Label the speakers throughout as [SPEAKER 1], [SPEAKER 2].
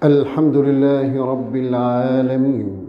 [SPEAKER 1] الحمد لله رب العالمين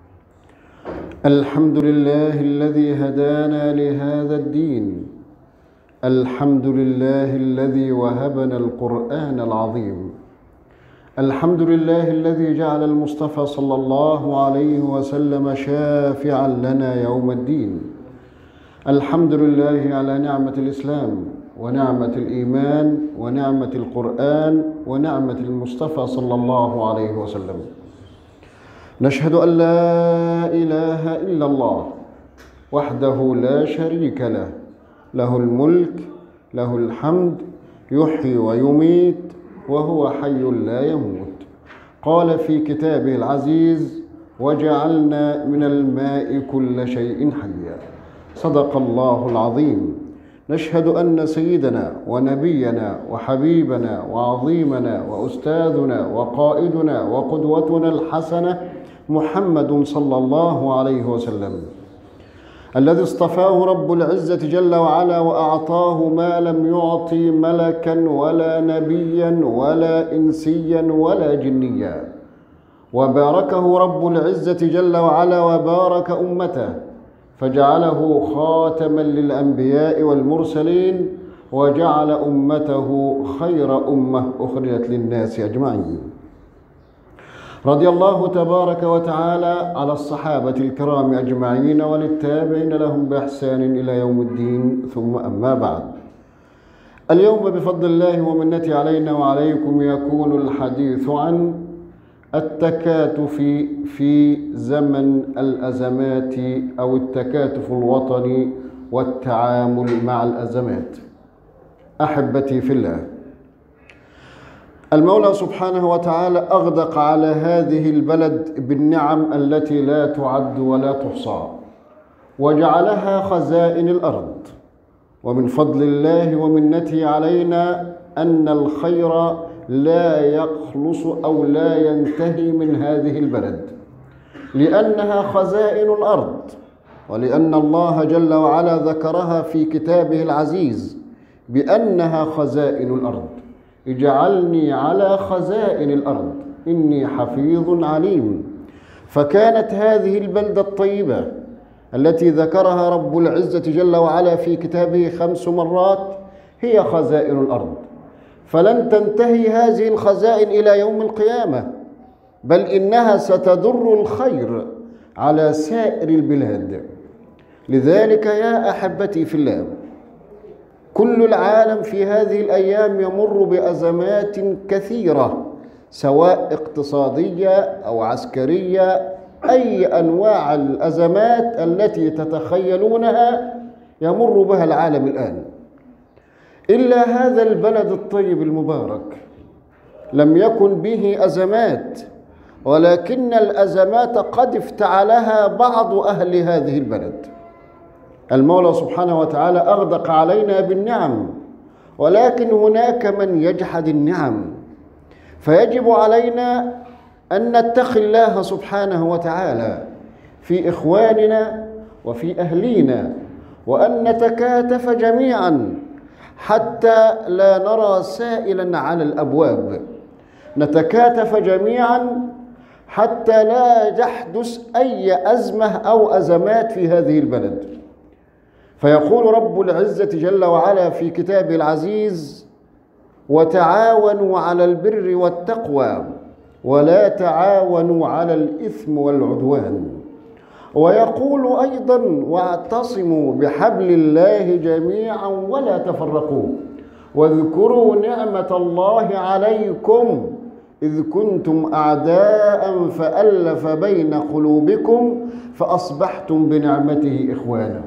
[SPEAKER 1] الحمد لله الذي هدانا لهذا الدين الحمد لله الذي وهبنا القرآن العظيم الحمد لله الذي جعل المصطفى صلى الله عليه وسلم شافعا لنا يوم الدين الحمد لله على نعمة الإسلام ونعمة الإيمان ونعمة القرآن ونعمة المصطفى صلى الله عليه وسلم نشهد أن لا إله إلا الله وحده لا شريك له له الملك له الحمد يحيي ويميت وهو حي لا يموت قال في كتابه العزيز وجعلنا من الماء كل شيء حيا صدق الله العظيم نشهد ان سيدنا ونبينا وحبيبنا وعظيمنا واستاذنا وقائدنا وقدوتنا الحسنه محمد صلى الله عليه وسلم الذي اصطفاه رب العزه جل وعلا واعطاه ما لم يعطي ملكا ولا نبيا ولا انسيا ولا جنيا وباركه رب العزه جل وعلا وبارك امته فجعله خاتما للانبياء والمرسلين وجعل امته خير امه اخرجت للناس اجمعين رضي الله تبارك وتعالى على الصحابه الكرام اجمعين وللتابعين لهم باحسان الى يوم الدين ثم اما بعد اليوم بفضل الله ومنته علينا وعليكم يكون الحديث عن التكاتف في زمن الازمات او التكاتف الوطني والتعامل مع الازمات احبتي في الله المولى سبحانه وتعالى اغدق على هذه البلد بالنعم التي لا تعد ولا تحصى وجعلها خزائن الارض ومن فضل الله ومنته علينا ان الخير لا يخلص او لا ينتهي من هذه البلد لانها خزائن الارض ولان الله جل وعلا ذكرها في كتابه العزيز بانها خزائن الارض اجعلني على خزائن الارض اني حفيظ عليم فكانت هذه البلده الطيبه التي ذكرها رب العزه جل وعلا في كتابه خمس مرات هي خزائن الارض فلن تنتهي هذه الخزائن الى يوم القيامه بل انها ستضر الخير على سائر البلاد لذلك يا احبتي في الله كل العالم في هذه الايام يمر بازمات كثيره سواء اقتصاديه او عسكريه اي انواع الازمات التي تتخيلونها يمر بها العالم الان الا هذا البلد الطيب المبارك لم يكن به ازمات ولكن الازمات قد افتعلها بعض اهل هذه البلد المولى سبحانه وتعالى اغدق علينا بالنعم ولكن هناك من يجحد النعم فيجب علينا ان نتقي الله سبحانه وتعالى في اخواننا وفي اهلينا وان نتكاتف جميعا حتى لا نرى سائلا على الابواب نتكاتف جميعا حتى لا يحدث اي ازمه او ازمات في هذه البلد فيقول رب العزه جل وعلا في كتابه العزيز وتعاونوا على البر والتقوى ولا تعاونوا على الاثم والعدوان ويقول ايضا واعتصموا بحبل الله جميعا ولا تفرقوا واذكروا نعمه الله عليكم اذ كنتم اعداء فالف بين قلوبكم فاصبحتم بنعمته اخوانا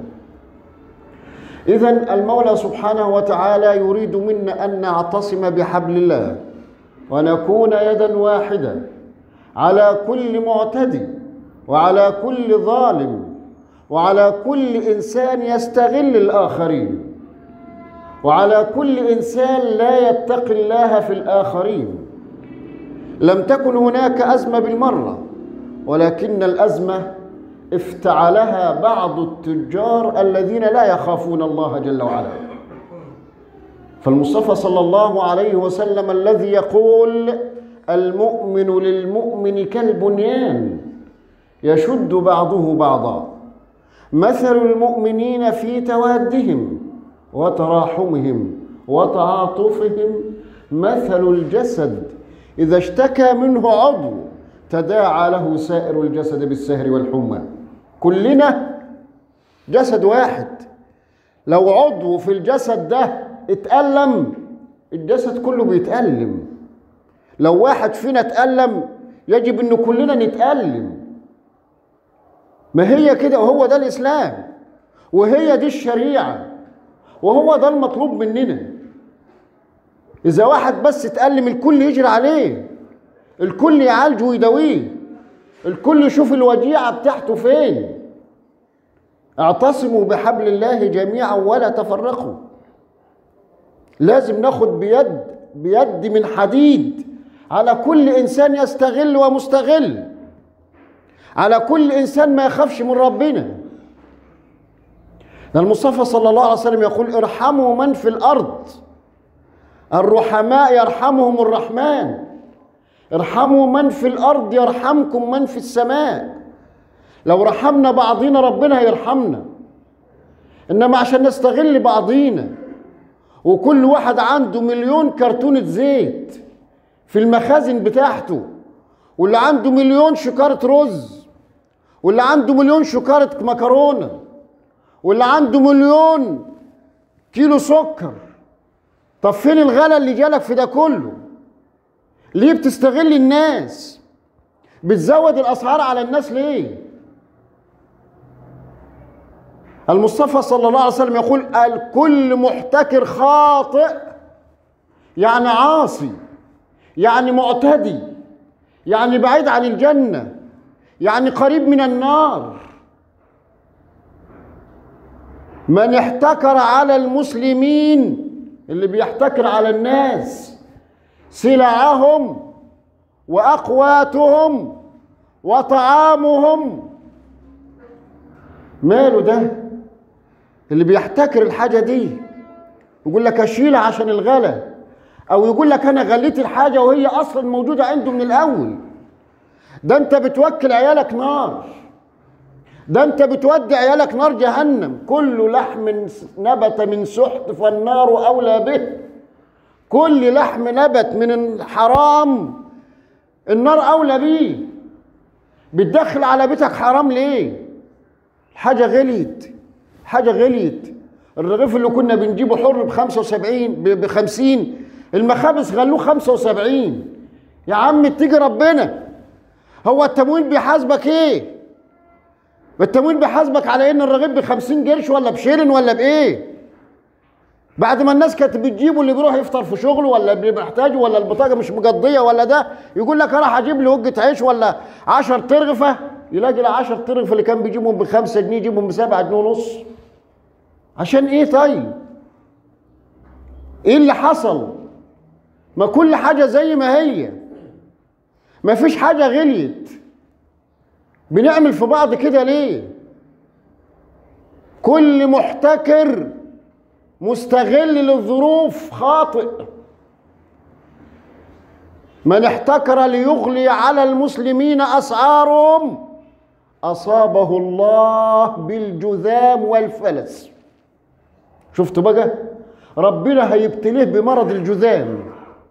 [SPEAKER 1] اذا المولى سبحانه وتعالى يريد منا ان نعتصم بحبل الله ونكون يدا واحده على كل معتدي وعلى كل ظالم وعلى كل انسان يستغل الاخرين وعلى كل انسان لا يتقي الله في الاخرين لم تكن هناك ازمه بالمره ولكن الازمه افتعلها بعض التجار الذين لا يخافون الله جل وعلا فالمصطفى صلى الله عليه وسلم الذي يقول المؤمن للمؤمن كالبنيان يشد بعضه بعضا مثل المؤمنين في توادهم وتراحمهم وتعاطفهم مثل الجسد إذا اشتكى منه عضو تداعى له سائر الجسد بالسهر والحمى كلنا جسد واحد لو عضو في الجسد ده اتألم الجسد كله بيتألم لو واحد فينا اتألم يجب ان كلنا نتألم ما هي كده وهو ده الإسلام وهي دي الشريعة وهو ده المطلوب مننا إذا واحد بس اتألم الكل يجري عليه الكل يعالجه ويداويه الكل يشوف الوجيعة بتاعته فين اعتصموا بحبل الله جميعا ولا تفرقوا لازم ناخد بيد بيد من حديد على كل انسان يستغل ومستغل على كل انسان ما يخافش من ربنا ده المصطفى صلى الله عليه وسلم يقول ارحموا من في الارض الرحماء يرحمهم الرحمن ارحموا من في الارض يرحمكم من في السماء لو رحمنا بعضينا ربنا هيرحمنا انما عشان نستغل بعضينا وكل واحد عنده مليون كرتونة زيت في المخازن بتاعته واللي عنده مليون شكارة رز واللي عنده مليون شكارة مكرونة واللي عنده مليون كيلو سكر طب فين الغلا اللي جالك في ده كله ليه بتستغل الناس بتزود الاسعار على الناس ليه المصطفى صلى الله عليه وسلم يقول الكل محتكر خاطئ يعني عاصي يعني معتدي يعني بعيد عن الجنه يعني قريب من النار من احتكر على المسلمين اللي بيحتكر على الناس سلعهم واقواتهم وطعامهم ماله ده اللي بيحتكر الحاجه دي يقول لك اشيلها عشان الغلا او يقول لك انا غليت الحاجه وهي اصلا موجوده عنده من الاول ده انت بتوكل عيالك نار ده انت بتودي عيالك نار جهنم كل لحم نبت من سحت فالنار اولى به كل لحم نبت من الحرام النار اولى بيه بتدخل على بيتك حرام ليه حاجه غليت حاجه غليت الرغيف اللي كنا بنجيبه حر ب 75 ب 50 المخابز غلوه 75 يا عم اتجي ربنا هو التموين بيحاسبك ايه التموين بيحاسبك على ان الرغيف ب 50 قرش ولا بشيرن ولا بايه بعد ما الناس كانت بتجيبه اللي بيروح يفطر في شغله ولا اللي محتاجه ولا البطاقه مش مقضيه ولا ده يقول لك انا هجيب لي وجه عيش ولا 10 ترغفه يلاقي ال 10 ترغفه اللي كان بيجيبهم ب 5 جنيه يجيبهم ب 7 جنيه ونص عشان ايه طيب؟ ايه اللي حصل؟ ما كل حاجه زي ما هي ما فيش حاجه غليت بنعمل في بعض كده ليه؟ كل محتكر مستغل للظروف خاطئ من احتكر ليغلي على المسلمين اسعارهم اصابه الله بالجذام والفلس شفت بقى ربنا هيبتليه بمرض الجذام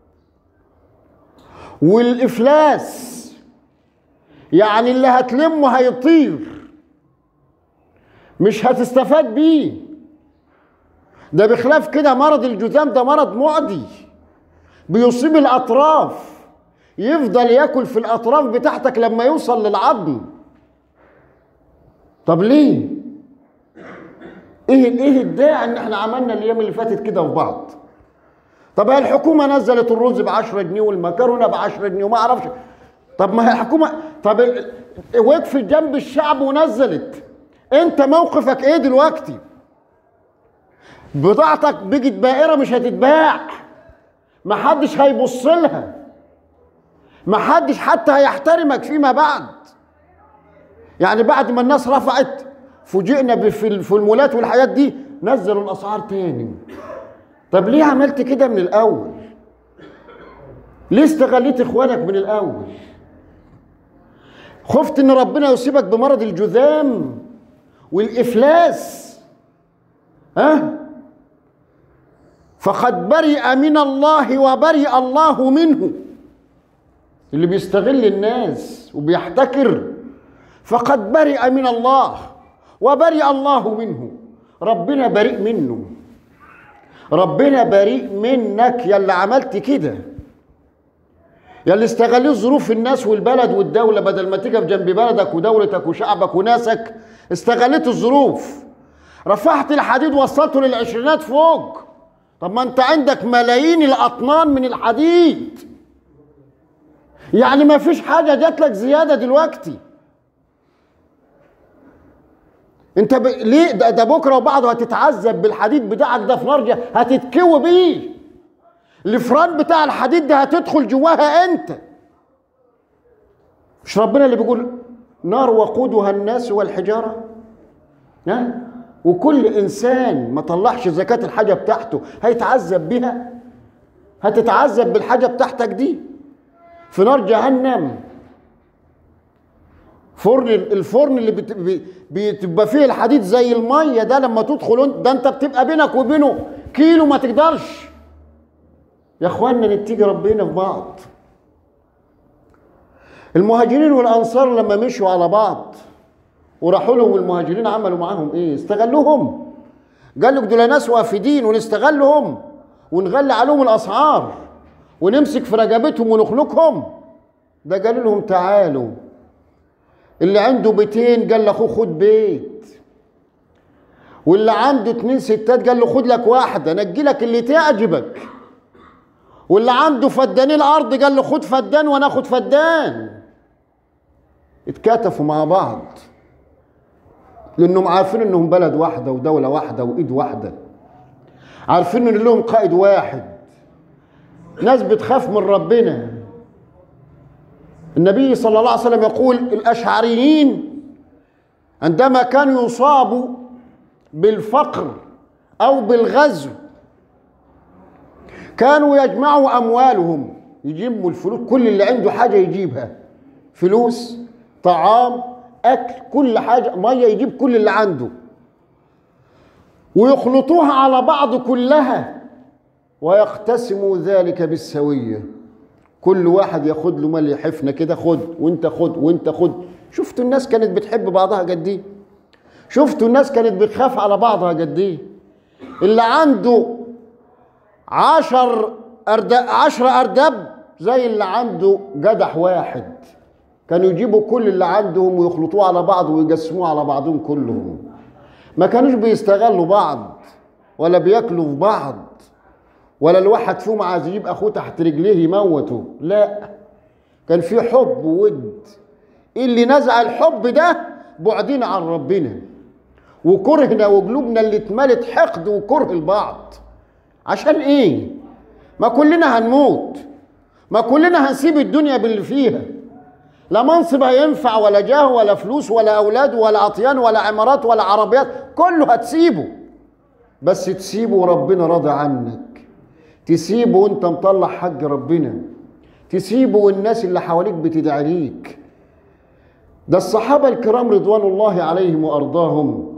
[SPEAKER 1] والافلاس يعني اللي هتلمه هيطير مش هتستفاد بيه ده بخلاف كده مرض الجذام ده مرض معدي بيصيب الاطراف يفضل ياكل في الاطراف بتاعتك لما يوصل للعظم طب ليه ايه ايه الداعي ان احنا عملنا الايام اللي فاتت كده في بعض طب هي الحكومه نزلت الرز ب 10 جنيه والمكرونه ب 10 جنيه وما اعرفش طب ما هي الحكومه طب وقفت جنب الشعب ونزلت انت موقفك ايه دلوقتي بضاعتك بقت بائره مش هتتباع محدش هيبص لها محدش حتى هيحترمك فيما بعد يعني بعد ما الناس رفعت فوجئنا في المولات والحاجات دي نزلوا الاسعار تاني طب ليه عملت كده من الاول ليه استغليت اخوانك من الاول خفت ان ربنا يصيبك بمرض الجذام والافلاس ها فقد برئ من الله وبرئ الله منه اللي بيستغل الناس وبيحتكر فقد برئ من الله وبرئ الله منه ربنا بريء منه ربنا بريء منك يا اللي عملت كده يا اللي استغليت ظروف الناس والبلد والدولة بدل ما تقف جنب بلدك ودولتك وشعبك وناسك استغليت الظروف رفعت الحديد وصلته للعشرينات فوق طب ما انت عندك ملايين الاطنان من الحديد يعني ما فيش حاجة جات لك زيادة دلوقتي انت ب... ليه ده, ده بكره وبعده هتتعذب بالحديد بتاعك ده في نار هتتكوي بيه الفران بتاع الحديد ده هتدخل جواها انت مش ربنا اللي بيقول نار وقودها الناس والحجاره ها وكل انسان ما طلعش زكاه الحاجه بتاعته هيتعذب بيها هتتعذب بالحاجه بتاعتك دي في نار جهنم فرن الفرن اللي بت... بتبقى فيه الحديد زي الميه ده لما تدخل ده انت بتبقى بينك وبينه كيلو ما تقدرش يا اخوانا نتيجه ربنا في بعض المهاجرين والانصار لما مشوا على بعض وراحوا لهم المهاجرين عملوا معاهم ايه استغلوهم قال لك دول ناس وافدين ونستغلهم ونغلي عليهم الاسعار ونمسك في رقبتهم ونخنقهم ده قال لهم تعالوا اللي عنده بيتين قال لاخوه خد بيت واللي عنده اتنين ستات قال له خد لك واحدة نجي لك اللي تعجبك واللي عنده فدانين الارض قال له خد فدان وانا اخد فدان اتكاتفوا مع بعض لانهم عارفين انهم بلد واحدة ودولة واحدة وايد واحدة عارفين ان لهم قائد واحد ناس بتخاف من ربنا النبي صلى الله عليه وسلم يقول الأشعريين عندما كانوا يصابوا بالفقر أو بالغزو كانوا يجمعوا أموالهم يجيبوا الفلوس كل اللي عنده حاجة يجيبها فلوس طعام أكل كل حاجة مية يجيب كل اللي عنده ويخلطوها على بعض كلها ويقتسموا ذلك بالسويه كل واحد ياخد له مال حفنه كده خد وانت خد وانت خد شفتوا الناس كانت بتحب بعضها قد ايه شفتوا الناس كانت بتخاف على بعضها قد ايه اللي عنده عشر أرد... عشرة أردب زي اللي عنده جدح واحد كانوا يجيبوا كل اللي عندهم ويخلطوه على بعض ويقسموه على بعضهم كلهم ما كانوش بيستغلوا بعض ولا بياكلوا في بعض ولا الواحد فيهم عايز يجيب اخوه تحت رجليه يموته لا كان في حب وود اللي نزع الحب ده بعدين عن ربنا وكرهنا وقلوبنا اللي اتملت حقد وكره البعض عشان ايه ما كلنا هنموت ما كلنا هنسيب الدنيا باللي فيها لا منصب هينفع ولا جاه ولا فلوس ولا اولاد ولا اطيان ولا عمارات ولا عربيات كله هتسيبه بس تسيبه وربنا راضي عنك تسيبه وانت مطلع حق ربنا تسيبه والناس اللي حواليك بتدعي ليك ده الصحابه الكرام رضوان الله عليهم وارضاهم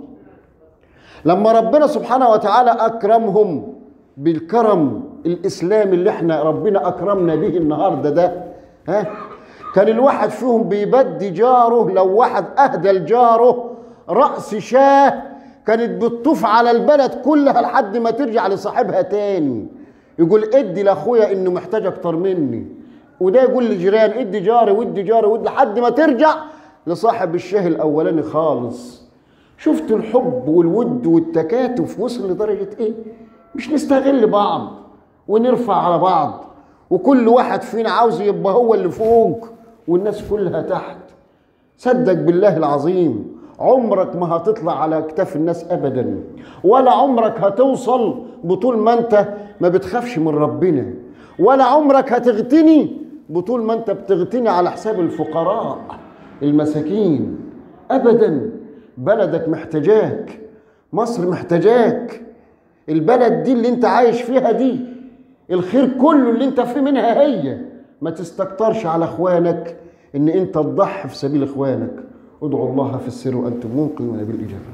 [SPEAKER 1] لما ربنا سبحانه وتعالى اكرمهم بالكرم الاسلامي اللي احنا ربنا اكرمنا به النهارده ده ها كان الواحد فيهم بيبدي جاره لو واحد اهدى لجاره راس شاه كانت بتطوف على البلد كلها لحد ما ترجع لصاحبها تاني يقول ادي لاخويا انه محتاج اكتر مني وده يقول للجيران ادي جاري ودي جاري ودي لحد ما ترجع لصاحب الشاه الاولاني خالص شفت الحب والود والتكاتف وصل لدرجه ايه مش نستغل بعض ونرفع على بعض وكل واحد فينا عاوز يبقى هو اللي فوق والناس كلها تحت صدق بالله العظيم عمرك ما هتطلع على اكتاف الناس ابدا ولا عمرك هتوصل بطول ما انت ما بتخافش من ربنا ولا عمرك هتغتني بطول ما انت بتغتني على حساب الفقراء المساكين ابدا بلدك محتاجاك مصر محتاجاك البلد دي اللي انت عايش فيها دي الخير كله اللي انت فيه منها هي ما تستكترش على اخوانك ان انت تضحي في سبيل اخوانك ادعوا الله في السر وانتم موقنون بالاجابه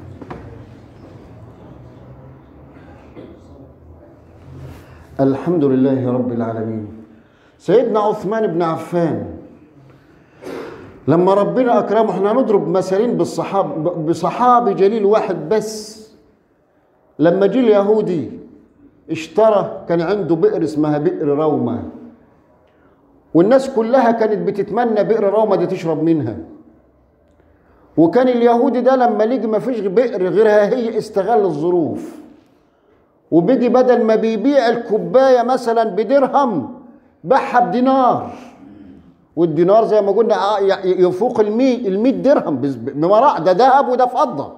[SPEAKER 1] الحمد لله رب العالمين سيدنا عثمان بن عفان لما ربنا اكرمه احنا نضرب مثالين بالصحاب بصحابي جليل واحد بس لما جه اليهودي اشترى كان عنده بئر اسمها بئر روما والناس كلها كانت بتتمنى بئر روما دي تشرب منها وكان اليهودي ده لما لقي ما فيش بئر غيرها هي استغل الظروف وبيجي بدل ما بيبيع الكوبايه مثلا بدرهم باعها بدينار والدينار زي ما قلنا يفوق ال 100 ال 100 درهم بمراع ده ذهب وده فضه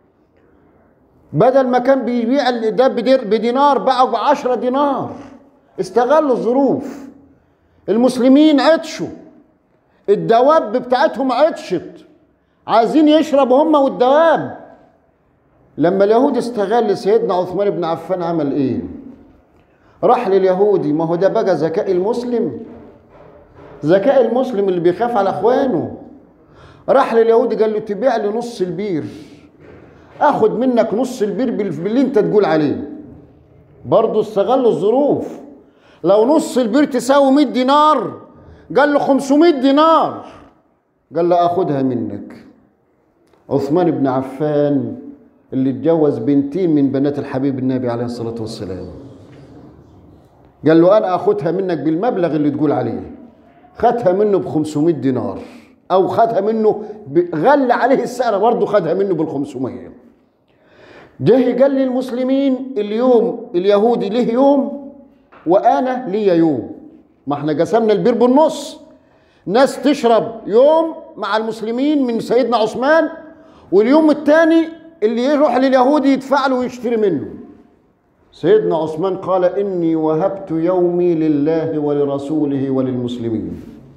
[SPEAKER 1] بدل ما كان بيبيع ده بدينار باعه ب 10 دينار استغلوا الظروف المسلمين عطشوا الدواب بتاعتهم عطشت عايزين يشربوا هم والدواب لما اليهود استغل سيدنا عثمان بن عفان عمل ايه راح لليهودي ما هو ده بقى ذكاء المسلم ذكاء المسلم اللي بيخاف على اخوانه راح لليهودي قال له تبيع لي نص البير اخد منك نص البير باللي انت تقول عليه برضه استغلوا الظروف لو نص البير تساوي 100 دينار قال له 500 دينار قال له اخدها منك عثمان بن عفان اللي اتجوز بنتين من بنات الحبيب النبي عليه الصلاة والسلام قال له أنا أخدها منك بالمبلغ اللي تقول عليه خدها منه ب 500 دينار أو خدها منه غلى عليه السعر برضه خدها منه بال 500 جه قال للمسلمين اليوم اليهودي له يوم وأنا ليا يوم ما احنا قسمنا البير بالنص ناس تشرب يوم مع المسلمين من سيدنا عثمان واليوم الثاني اللي يروح لليهودي يدفع له ويشتري منه سيدنا عثمان قال إني وهبت يومي لله ولرسوله وللمسلمين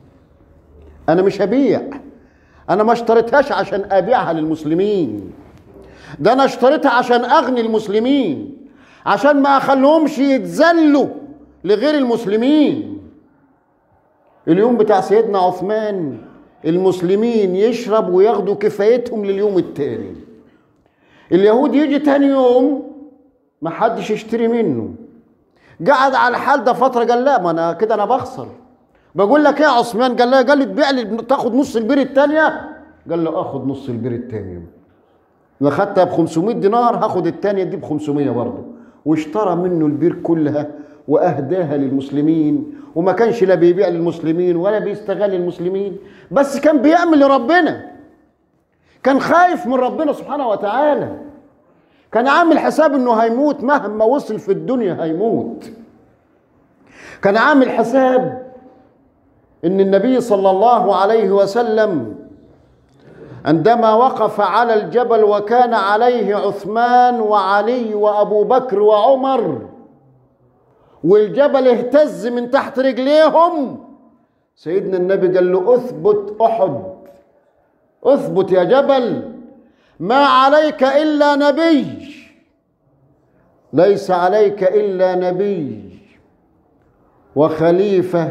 [SPEAKER 1] أنا مش هبيع أنا ما اشتريتهاش عشان أبيعها للمسلمين ده أنا اشتريتها عشان أغني المسلمين عشان ما أخليهمش يتذلوا لغير المسلمين اليوم بتاع سيدنا عثمان المسلمين يشرب وياخدوا كفايتهم لليوم التاني اليهود يجي تاني يوم ما حدش يشتري منه قعد على الحال ده فتره قال لا ما انا كده انا بخسر بقول لك ايه يا عثمان قال له قال لي تبيع لي تاخد نص البير الثانيه قال له اخد نص البير الثانيه انا خدتها ب 500 دينار هاخد الثانيه دي ب 500 برضه واشترى منه البير كلها واهداها للمسلمين وما كانش لا بيبيع للمسلمين ولا بيستغل المسلمين بس كان بيعمل لربنا كان خايف من ربنا سبحانه وتعالى كان عامل حساب انه هيموت مهما وصل في الدنيا هيموت كان عامل حساب ان النبي صلى الله عليه وسلم عندما وقف على الجبل وكان عليه عثمان وعلي وابو بكر وعمر والجبل اهتز من تحت رجليهم سيدنا النبي قال له اثبت احد اثبت يا جبل ما عليك الا نبي ليس عليك الا نبي وخليفه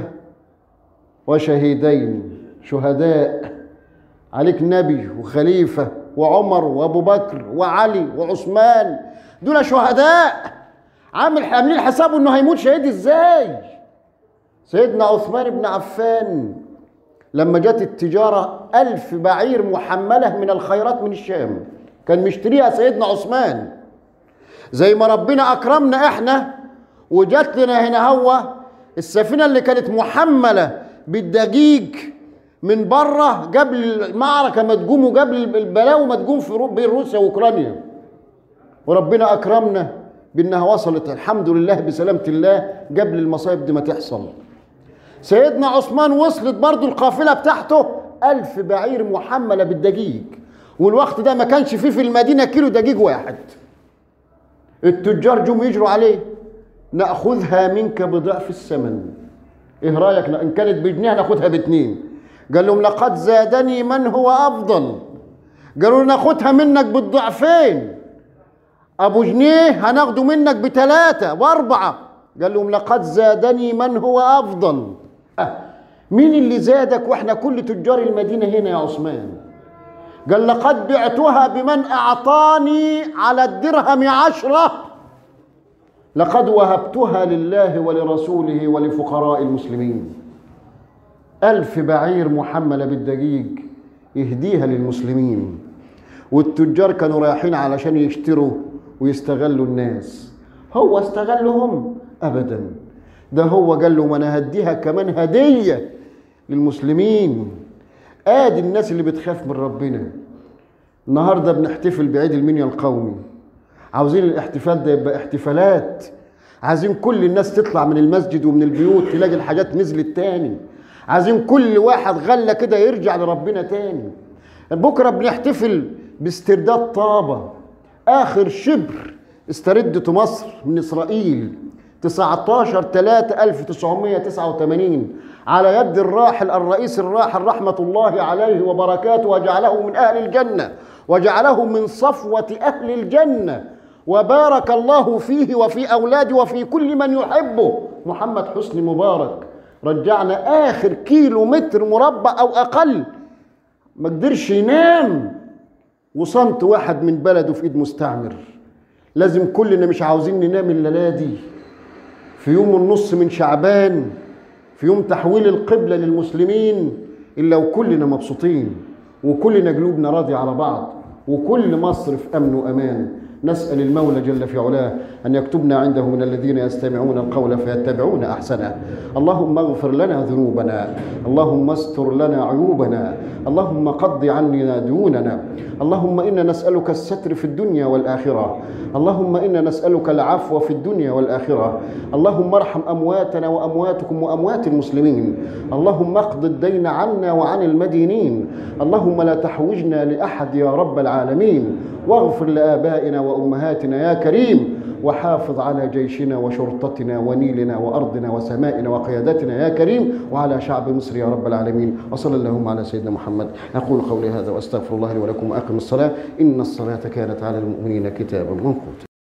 [SPEAKER 1] وشهيدين شهداء عليك نبي وخليفه وعمر وابو بكر وعلي وعثمان دول شهداء عامل عاملين حسابه انه هيموت شهيد ازاي سيدنا عثمان بن عفان لما جت التجارة ألف بعير محملة من الخيرات من الشام كان مشتريها سيدنا عثمان زي ما ربنا أكرمنا إحنا وجات لنا هنا هو السفينة اللي كانت محملة بالدقيق من بره قبل المعركة ما تقوم وقبل البلاوي ما تقوم في بين روسيا وأوكرانيا وربنا أكرمنا بأنها وصلت الحمد لله بسلامة الله قبل المصايب دي ما تحصل سيدنا عثمان وصلت برضو القافلة بتاعته ألف بعير محملة بالدقيق والوقت ده ما كانش فيه في المدينة كيلو دقيق واحد التجار جم يجروا عليه نأخذها منك بضعف الثمن ايه رأيك ان كانت بجنيه ناخدها باتنين قال لهم لقد زادني من هو أفضل قالوا ناخدها منك بالضعفين أبو جنيه هناخده منك بثلاثة وأربعة قال لهم لقد زادني من هو أفضل أه مين اللي زادك واحنا كل تجار المدينة هنا يا عثمان قال لقد بعتها بمن أعطاني على الدرهم عشرة لقد وهبتها لله ولرسوله ولفقراء المسلمين ألف بعير محملة بالدقيق يهديها للمسلمين والتجار كانوا رايحين علشان يشتروا ويستغلوا الناس هو استغلهم أبدا ده هو قال له ما أنا هديها كمان هدية للمسلمين آدي الناس اللي بتخاف من ربنا النهارده بنحتفل بعيد المنيا القومي عاوزين الاحتفال ده يبقى احتفالات عايزين كل الناس تطلع من المسجد ومن البيوت تلاقي الحاجات نزلت تاني عايزين كل واحد غلة كده يرجع لربنا تاني بكرة بنحتفل باسترداد طابة آخر شبر استردته مصر من إسرائيل 19 3 1989 على يد الراحل الرئيس الراحل رحمة الله عليه وبركاته وجعله من أهل الجنة وجعله من صفوة أهل الجنة وبارك الله فيه وفي أولاده وفي كل من يحبه محمد حسني مبارك رجعنا آخر كيلو متر مربع أو أقل ما قدرش ينام وصمت واحد من بلده في إيد مستعمر لازم كلنا مش عاوزين ننام الليلة دي في يوم النص من شعبان في يوم تحويل القبلة للمسلمين إلا وكلنا مبسوطين وكلنا قلوبنا راضية على بعض وكل مصر في أمن وأمان نسأل المولى جل في علاه أن يكتبنا عنده من الذين يستمعون القول فيتبعون أحسنه اللهم اغفر لنا ذنوبنا اللهم استر لنا عيوبنا اللهم قض عنا دوننا اللهم إنا نسألك الستر في الدنيا والآخرة اللهم إنا نسألك العفو في الدنيا والآخرة اللهم ارحم أمواتنا وأمواتكم وأموات المسلمين اللهم اقض الدين عنا وعن المدينين اللهم لا تحوجنا لأحد يا رب العالمين واغفر لآبائنا وأمهاتنا يا كريم وحافظ على جيشنا وشرطتنا ونيلنا وأرضنا وسمائنا وقيادتنا يا كريم وعلى شعب مصر يا رب العالمين وصلى اللهم على سيدنا محمد أقول قولي هذا وأستغفر الله لي ولكم وأقم الصلاة إن الصلاة كانت على المؤمنين كتابا موقوتا